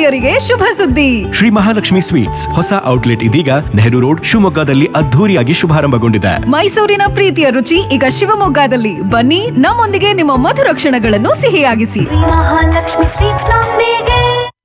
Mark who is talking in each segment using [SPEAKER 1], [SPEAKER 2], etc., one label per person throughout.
[SPEAKER 1] ಪ್ರಿಯರಿಗೆ ಶುಭ ಸುದ್ದಿ
[SPEAKER 2] ಶ್ರೀ ಮಹಾಲಕ್ಷ್ಮಿ ಸ್ವೀಟ್ಸ್ ಹೊಸ ಔಟ್ಲೆಟ್ ಇದೀಗ ನೆಹರು ರೋಡ್ ಶಿವಮೊಗ್ಗದಲ್ಲಿ ಅದ್ಧೂರಿಯಾಗಿ ಶುಭಾರಂಭಗೊಂಡಿದೆ
[SPEAKER 1] ಮೈಸೂರಿನ ಪ್ರೀತಿಯ ರುಚಿ ಈಗ ಶಿವಮೊಗ್ಗದಲ್ಲಿ ಬನ್ನಿ ನಮ್ಮೊಂದಿಗೆ ನಿಮ್ಮ ಮಧುರ ಕ್ಷಣಗಳನ್ನು ಸಿಹಿಯಾಗಿಸಿ
[SPEAKER 3] ಮಹಾಲಕ್ಷ್ಮಿ ಸ್ವೀಟ್ಸ್ ನೊಂದಿಗೆ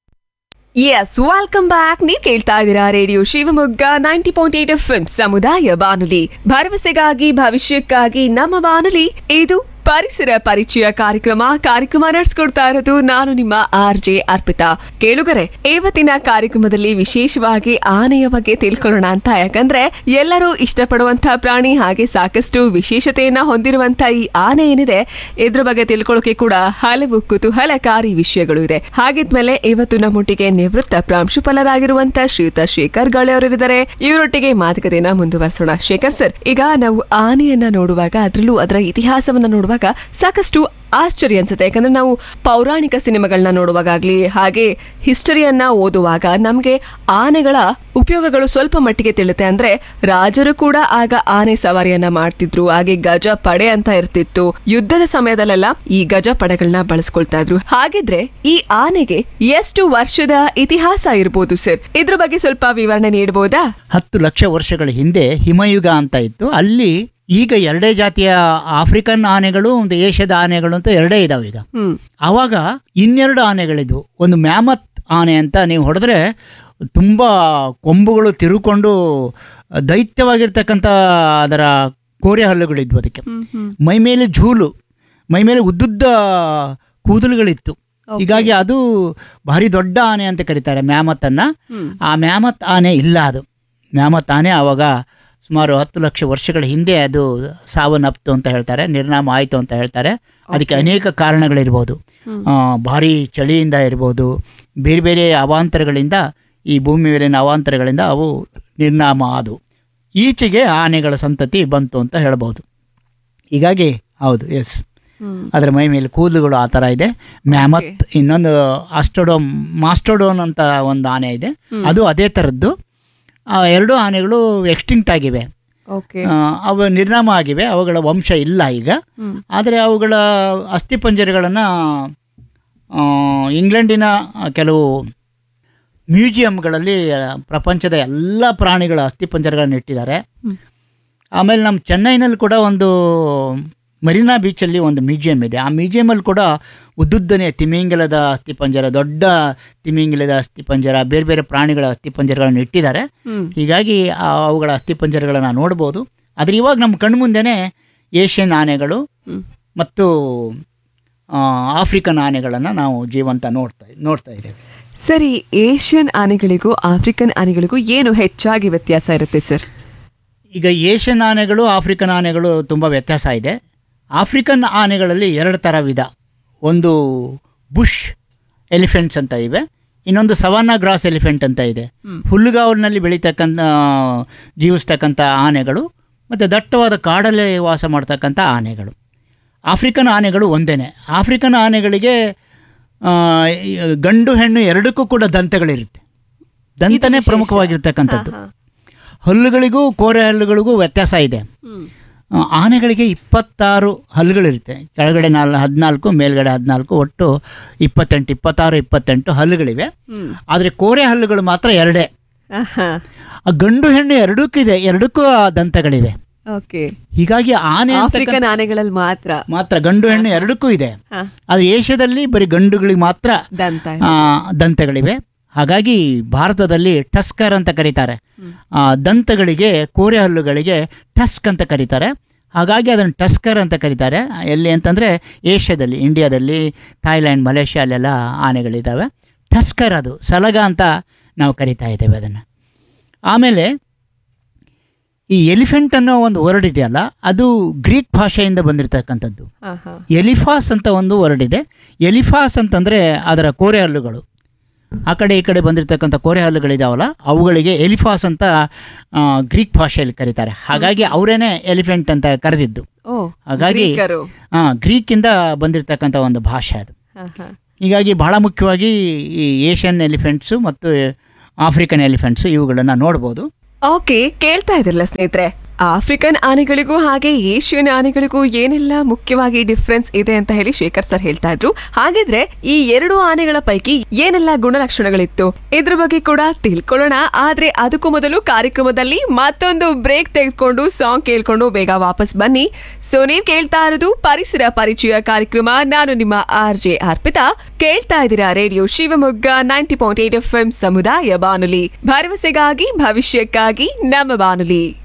[SPEAKER 4] ಎಸ್ ವೆಲ್ಕಮ್ ಬ್ಯಾಕ್ ನೀವು ಕೇಳ್ತಾ ಇದ್ದೀರಾ radio Shivamogga ninety point eight F ಸಮುದಾಯ ಬಾನುಲಿ ಭರವಸೆಗಾಗಿ ಭವಿಷ್ಯಕ್ಕಾಗಿ ನಮ್ಮ ಬಾನುಲಿ ಇದು ಪರಿಸರ ಪರಿಚಯ ಕಾರ್ಯಕ್ರಮ ಕಾರ್ಯಕ್ರಮ ನಡೆಸ್ಕೊಡ್ತಾ ಇರೋದು ನಾನು ನಿಮ್ಮ ಆರ್ ಜೆ ಅರ್ಪಿತಾ ಕೇಳುಗರೆ ಇವತ್ತಿನ ಕಾರ್ಯಕ್ರಮದಲ್ಲಿ ವಿಶೇಷವಾಗಿ ಆನೆಯ ಬಗ್ಗೆ ತಿಳ್ಕೊಳ್ಳೋಣ ಅಂತ ಯಾಕಂದ್ರೆ ಎಲ್ಲರೂ ಇಷ್ಟಪಡುವಂತಹ ಪ್ರಾಣಿ ಹಾಗೆ ಸಾಕಷ್ಟು ವಿಶೇಷತೆಯನ್ನ ಹೊಂದಿರುವಂತಹ ಈ ಆನೆ ಏನಿದೆ ಇದ್ರ ಬಗ್ಗೆ ತಿಳ್ಕೊಳ್ಳೋಕೆ ಕೂಡ ಹಲವು ಕುತೂಹಲಕಾರಿ ವಿಷಯಗಳು ಇದೆ ಹಾಗಿದ್ಮೇಲೆ ಇವತ್ತು ನಮ್ಮೊಟ್ಟಿಗೆ ನಿವೃತ್ತ ಪ್ರಾಂಶುಪಾಲರಾಗಿರುವಂತಹ ಶ್ರೀಯುತ ಶೇಖರ್ ಗಾಳೆ ಅವರಿದ್ದಾರೆ ಇವರೊಟ್ಟಿಗೆ ಮಾತುಕತೆಯನ್ನ ಮುಂದುವರಿಸೋಣ ಶೇಖರ್ ಸರ್ ಈಗ ನಾವು ಆನೆಯನ್ನ ನೋಡುವಾಗ ಅದರಲ್ಲೂ ಅದರ ಇತಿಹಾಸವನ್ನ ನೋಡುವಾಗ ಸಾಕಷ್ಟು ಆಶ್ಚರ್ಯ ಅನ್ಸುತ್ತೆ ಯಾಕಂದ್ರೆ ನಾವು ಪೌರಾಣಿಕ ಸಿನಿಮಾಗಳನ್ನ ನೋಡುವಾಗಲಿ ಹಾಗೆ ಹಿಸ್ಟರಿಯನ್ನ ಓದುವಾಗ ನಮಗೆ ಆನೆಗಳ ಉಪಯೋಗಗಳು ಸ್ವಲ್ಪ ಮಟ್ಟಿಗೆ ತಿಳಿಯುತ್ತೆ ಅಂದ್ರೆ ರಾಜರು ಕೂಡ ಆಗ ಆನೆ ಸವಾರಿಯನ್ನ ಮಾಡ್ತಿದ್ರು ಹಾಗೆ ಗಜ ಪಡೆ ಅಂತ ಇರ್ತಿತ್ತು ಯುದ್ಧದ ಸಮಯದಲ್ಲೆಲ್ಲ ಈ ಗಜ ಪಡೆಗಳನ್ನ ಬಳಸ್ಕೊಳ್ತಾ ಇದ್ರು ಹಾಗಿದ್ರೆ ಈ ಆನೆಗೆ ಎಷ್ಟು ವರ್ಷದ ಇತಿಹಾಸ ಇರ್ಬೋದು ಸರ್ ಇದ್ರ ಬಗ್ಗೆ ಸ್ವಲ್ಪ ವಿವರಣೆ ನೀಡಬಹುದಾ
[SPEAKER 5] ಹತ್ತು ಲಕ್ಷ ವರ್ಷಗಳ ಹಿಂದೆ ಹಿಮಯುಗ ಅಂತ ಇತ್ತು ಅಲ್ಲಿ ಈಗ ಎರಡೇ ಜಾತಿಯ ಆಫ್ರಿಕನ್ ಆನೆಗಳು ಒಂದು ಏಷ್ಯಾದ ಆನೆಗಳು ಅಂತ ಎರಡೇ ಇದಾವೆ ಈಗ
[SPEAKER 4] ಹ್ಮ್
[SPEAKER 5] ಆವಾಗ ಇನ್ನೆರಡು ಆನೆಗಳಿದ್ವು ಒಂದು ಮ್ಯಾಮತ್ ಆನೆ ಅಂತ ನೀವು ಹೊಡೆದ್ರೆ ತುಂಬ ಕೊಂಬುಗಳು ತಿರುಕೊಂಡು ದೈತ್ಯವಾಗಿರ್ತಕ್ಕಂಥ ಅದರ ಕೋರೆ ಹಲ್ಲುಗಳಿದ್ವು ಅದಕ್ಕೆ ಮೈ ಮೇಲೆ ಝೂಲು ಮೈ ಮೇಲೆ ಉದ್ದುದ್ದ ಕೂದಲುಗಳಿತ್ತು ಹೀಗಾಗಿ ಅದು ಭಾರಿ ದೊಡ್ಡ ಆನೆ ಅಂತ ಕರೀತಾರೆ ಮ್ಯಾಮತ್ತನ್ನ ಆ ಮ್ಯಾಮತ್ ಆನೆ ಇಲ್ಲ ಅದು ಮ್ಯಾಮತ್ ಆನೆ ಆವಾಗ ಸುಮಾರು ಹತ್ತು ಲಕ್ಷ ವರ್ಷಗಳ ಹಿಂದೆ ಅದು ಸಾವನ್ನಪ್ತು ಅಂತ ಹೇಳ್ತಾರೆ ನಿರ್ನಾಮ ಆಯಿತು ಅಂತ ಹೇಳ್ತಾರೆ ಅದಕ್ಕೆ ಅನೇಕ ಕಾರಣಗಳಿರ್ಬೋದು ಆ, ಭಾರಿ ಚಳಿಯಿಂದ ಇರ್ಬೋದು ಬೇರೆ ಬೇರೆ ಅವಾಂತರಗಳಿಂದ ಈ ಭೂಮಿ ಮೇಲಿನ ಅವಾಂತರಗಳಿಂದ ಅವು ನಿರ್ನಾಮ ಆದವು ಈಚೆಗೆ ಆನೆಗಳ ಸಂತತಿ ಬಂತು ಅಂತ ಹೇಳ್ಬೋದು ಹೀಗಾಗಿ ಹೌದು ಎಸ್ ಅದರ ಮೈ ಮೇಲೆ ಕೂದಲುಗಳು ಆ ಥರ ಇದೆ ಮ್ಯಾಮತ್ ಇನ್ನೊಂದು ಆಸ್ಟೋಡೋಮ್ ಮಾಸ್ಟೋಡೋನ್ ಅಂತ ಒಂದು ಆನೆ ಇದೆ ಅದು ಅದೇ ಥರದ್ದು ಆ ಎರಡು ಆನೆಗಳು ಎಕ್ಸ್ಟಿಂಕ್ಟ್ ಆಗಿವೆ
[SPEAKER 4] ಓಕೆ
[SPEAKER 5] ಆ, ಅವು ನಿರ್ನಾಮ ಆಗಿವೆ ಅವುಗಳ ವಂಶ ಇಲ್ಲ ಈಗ ಆದರೆ ಅವುಗಳ ಅಸ್ಥಿಪಂಜರಗಳನ್ನು ಇಂಗ್ಲೆಂಡಿನ ಕೆಲವು ಮ್ಯೂಸಿಯಂಗಳಲ್ಲಿ ಆ, ಪ್ರಪಂಚದ ಎಲ್ಲ ಪ್ರಾಣಿಗಳ ಅಸ್ಥಿಪಂಜರಗಳನ್ನು ಇಟ್ಟಿದ್ದಾರೆ ಆಮೇಲೆ ನಮ್ಮ ಚೆನ್ನೈನಲ್ಲಿ ಕೂಡ ಒಂದು ಮರೀನಾ ಬೀಚಲ್ಲಿ ಒಂದು ಮ್ಯೂಸಿಯಂ ಇದೆ ಆ ಮ್ಯೂಸಿಯಮಲ್ಲಿ ಕೂಡ ಉದ್ದುದ್ದನೆಯ ತಿಮಿಂಗಲದ ಅಸ್ಥಿಪಂಜರ ದೊಡ್ಡ ತಿಮಿಂಗಲದ ಅಸ್ಥಿಪಂಜರ ಬೇರೆ ಬೇರೆ ಪ್ರಾಣಿಗಳ ಅಸ್ಥಿಪಂಜರಗಳನ್ನು ಇಟ್ಟಿದ್ದಾರೆ ಹೀಗಾಗಿ ಆ ಅವುಗಳ ಅಸ್ಥಿಪಂಜರಗಳನ್ನು ನೋಡ್ಬೋದು ಆದರೆ ಇವಾಗ ನಮ್ಮ ಕಣ್ಮುಂದೆನೇ ಏಷ್ಯನ್ ಆನೆಗಳು ಮತ್ತು ಆ, ಆಫ್ರಿಕನ್ ಆನೆಗಳನ್ನು ನಾವು ಜೀವಂತ ನೋಡ್ತಾ ನೋಡ್ತಾ ಇದ್ದೇವೆ
[SPEAKER 4] ಸರಿ ಏಷ್ಯನ್ ಆನೆಗಳಿಗೂ ಆಫ್ರಿಕನ್ ಆನೆಗಳಿಗೂ ಏನು ಹೆಚ್ಚಾಗಿ ವ್ಯತ್ಯಾಸ ಇರುತ್ತೆ ಸರ್
[SPEAKER 5] ಈಗ ಏಷ್ಯನ್ ಆನೆಗಳು ಆಫ್ರಿಕನ್ ಆನೆಗಳು ತುಂಬ ವ್ಯತ್ಯಾಸ ಇದೆ ಆಫ್ರಿಕನ್ ಆನೆಗಳಲ್ಲಿ ಎರಡು ಥರ ವಿಧ ಒಂದು ಬುಷ್ ಎಲಿಫೆಂಟ್ಸ್ ಅಂತ ಇವೆ ಇನ್ನೊಂದು ಸವಾನಾ ಗ್ರಾಸ್ ಎಲಿಫೆಂಟ್ ಅಂತ ಇದೆ ಹುಲ್ಲುಗಾವಲಿನಲ್ಲಿ ಬೆಳೀತಕ್ಕಂಥ ಜೀವಿಸ್ತಕ್ಕಂಥ ಆನೆಗಳು ಮತ್ತು ದಟ್ಟವಾದ ಕಾಡಲ್ಲಿ ವಾಸ ಮಾಡ್ತಕ್ಕಂಥ ಆನೆಗಳು ಆಫ್ರಿಕನ್ ಆನೆಗಳು ಒಂದೇನೆ ಆಫ್ರಿಕನ್ ಆನೆಗಳಿಗೆ ಆ, ಈ ಗಂಡು ಹೆಣ್ಣು ಎರಡಕ್ಕೂ ಕೂಡ ದಂತಗಳಿರುತ್ತೆ ದಂತನೇ ಪ್ರಮುಖವಾಗಿರ್ತಕ್ಕಂಥದ್ದು ಹಲ್ಲುಗಳಿಗೂ ಕೋರೆ ಹಲ್ಲುಗಳಿಗೂ ವ್ಯತ್ಯಾಸ ಇದೆ ಆ, ಆನೆಗಳಿಗೆ ಇಪ್ಪತ್ತಾರು ಹಲ್ಲುಗಳಿರುತ್ತೆ ಕೆಳಗಡೆ ನಾಲ್ ಹದಿನಾಲ್ಕು ಮೇಲ್ಗಡೆ ಹದಿನಾಲ್ಕು ಒಟ್ಟು ಇಪ್ಪತ್ತೆಂಟು ಇಪ್ಪತ್ತಾರು ಇಪ್ಪತ್ತೆಂಟು ಹಲ್ಲುಗಳಿವೆ ಆದರೆ ಕೋರೆ ಹಲ್ಲುಗಳು ಮಾತ್ರ ಎರಡೇ ಆ ಗಂಡು ಹೆಣ್ಣು ಎರಡಕ್ಕಿದೆ ಎರಡಕ್ಕೂ ಆ ದಂತಗಳಿವೆ
[SPEAKER 4] ಓಕೆ
[SPEAKER 5] ಹೀಗಾಗಿ ಆನೆ ಅಂತಕ್ಕಂಥ-
[SPEAKER 4] ಆಫ್ರಿಕನ್ ಆನೆಗಳಲ್ಲಿ ಮಾತ್ರ
[SPEAKER 5] ಮಾತ್ರ ಗಂಡು ಹೆಣ್ಣು ಎರಡಕ್ಕೂ ಇದೆ
[SPEAKER 4] ಹಾ.
[SPEAKER 5] ಆದರೆ ಏಷ್ಯಾದಲ್ಲಿ ಬರೀ ಗಂಡುಗಳಿಗೆ ಮಾತ್ರ
[SPEAKER 4] ದಂತ
[SPEAKER 5] ಆ, ದಂತಗಳಿವೆ ಹಾಗಾಗಿ ಭಾರತದಲ್ಲಿ ಟಸ್ಕರ್ ಅಂತ ಕರೀತಾರೆ ಆ, ದಂತಗಳಿಗೆ ಕೋರೆ ಹಲ್ಲುಗಳಿಗೆ ಟಸ್ಕ್ ಅಂತ ಕರೀತಾರೆ ಹಾಗಾಗಿ ಅದನ್ನು ಟಸ್ಕರ್ ಅಂತ ಕರೀತಾರೆ ಎಲ್ಲಿ ಅಂತಂದರೆ ಏಷ್ಯಾದಲ್ಲಿ ಇಂಡಿಯಾದಲ್ಲಿ ಥಾಯ್ಲ್ಯಾಂಡ್ ಮಲೇಷ್ಯಾ ಅಲ್ಲೆಲ್ಲ ಆನೆಗಳಿದ್ದಾವೆ ಟಸ್ಕರ್ ಅದು ಸಲಗ ಅಂತ ನಾವು ಕರಿತಾ ಇದ್ದೇವೆ ಅದನ್ನು ಆಮೇಲೆ ಈ ಎಲಿಫೆಂಟ್ ಅನ್ನೋ ಒಂದು ವರ್ಡ್ ಇದೆಯಲ್ಲ ಅದು ಗ್ರೀಕ್ ಭಾಷೆಯಿಂದ ಬಂದಿರತಕ್ಕಂಥದ್ದು ಎಲಿಫಾಸ್ ಅಂತ ಒಂದು ವರ್ಡ್ ಇದೆ ಎಲಿಫಾಸ್ ಅಂತಂದರೆ ಅದರ ಕೋರೆ ಹಲ್ಲುಗಳು ಆ ಕಡೆ ಈ ಕಡೆ ಬಂದಿರತಕ್ಕಂಥ ಕೋರೆ ಹಲ್ಲುಗಳಿದಾವಲ್ಲ ಅವುಗಳಿಗೆ ಎಲಿಫಾಸ್ ಅಂತ ಆ, ಗ್ರೀಕ್ ಭಾಷೆಯಲ್ಲಿ ಕರೀತಾರೆ ಹಾಗಾಗಿ ಅವರೇನೆ ಎಲಿಫೆಂಟ್ ಅಂತ ಕರೆದಿದ್ದು
[SPEAKER 4] ಓ
[SPEAKER 5] ಹಾಗಾಗಿ
[SPEAKER 4] ಗ್ರೀಕರು.
[SPEAKER 5] ಆ, ಗ್ರೀಕಿಂದ ಬಂದಿರತಕ್ಕಂಥ ಒಂದು ಭಾಷೆ ಅದು
[SPEAKER 4] ಹ, ಹ.
[SPEAKER 5] ಹೀಗಾಗಿ ಬಹಳ ಮುಖ್ಯವಾಗಿ ಈ ಏಷ್ಯನ್ ಎಲಿಫೆಂಟ್ಸು ಮತ್ತು ಆಫ್ರಿಕನ್ ಎಲಿಫೆಂಟ್ಸು ಇವುಗಳನ್ನು ನೋಡ್ಬೋದು
[SPEAKER 4] ಓಕೆ ಕೇಳ್ತಾ ಇದ್ರಲ್ಲ ಸ್ನೇಹಿತರೆ ಆಫ್ರಿಕನ್ ಆನೆಗಳಿಗೂ ಹಾಗೆ ಏಷ್ಯನ್ ಆನೆಗಳಿಗೂ ಏನೆಲ್ಲ ಮುಖ್ಯವಾಗಿ ಡಿಫ್ರೆನ್ಸ್ ಇದೆ ಅಂತ ಹೇಳಿ ಶೇಖರ್ ಸರ್ ಹೇಳ್ತಾ ಇದ್ರು ಹಾಗಿದ್ರೆ ಈ ಎರಡು ಆನೆಗಳ ಪೈಕಿ ಏನೆಲ್ಲ ಗುಣಲಕ್ಷಣಗಳಿತ್ತು ಇದ್ರ ಬಗ್ಗೆ ಕೂಡ ತಿಳ್ಕೊಳ್ಳೋಣ ಆದ್ರೆ ಅದಕ್ಕೂ ಮೊದಲು ಕಾರ್ಯಕ್ರಮದಲ್ಲಿ ಮತ್ತೊಂದು ಬ್ರೇಕ್ ತೆಗೆದುಕೊಂಡು ಸಾಂಗ್ ಕೇಳ್ಕೊಂಡು ಬೇಗ ವಾಪಸ್ ಬನ್ನಿ ಸೊ ನೀವ್ ಕೇಳ್ತಾ ಇರೋದು ಪರಿಸರ ಪರಿಚಯ ಕಾರ್ಯಕ್ರಮ ನಾನು ನಿಮ್ಮ ಆರ್ ಜೆ ಅರ್ಪಿತಾ ಕೇಳ್ತಾ ಇದ್ದೀರಾ radio Shivamogga ninety point eight F M ಸಮುದಾಯ ಬಾನುಲಿ ಭರವಸೆಗಾಗಿ ಭವಿಷ್ಯಕ್ಕಾಗಿ ನಮ್ಮ ಬಾನುಲಿ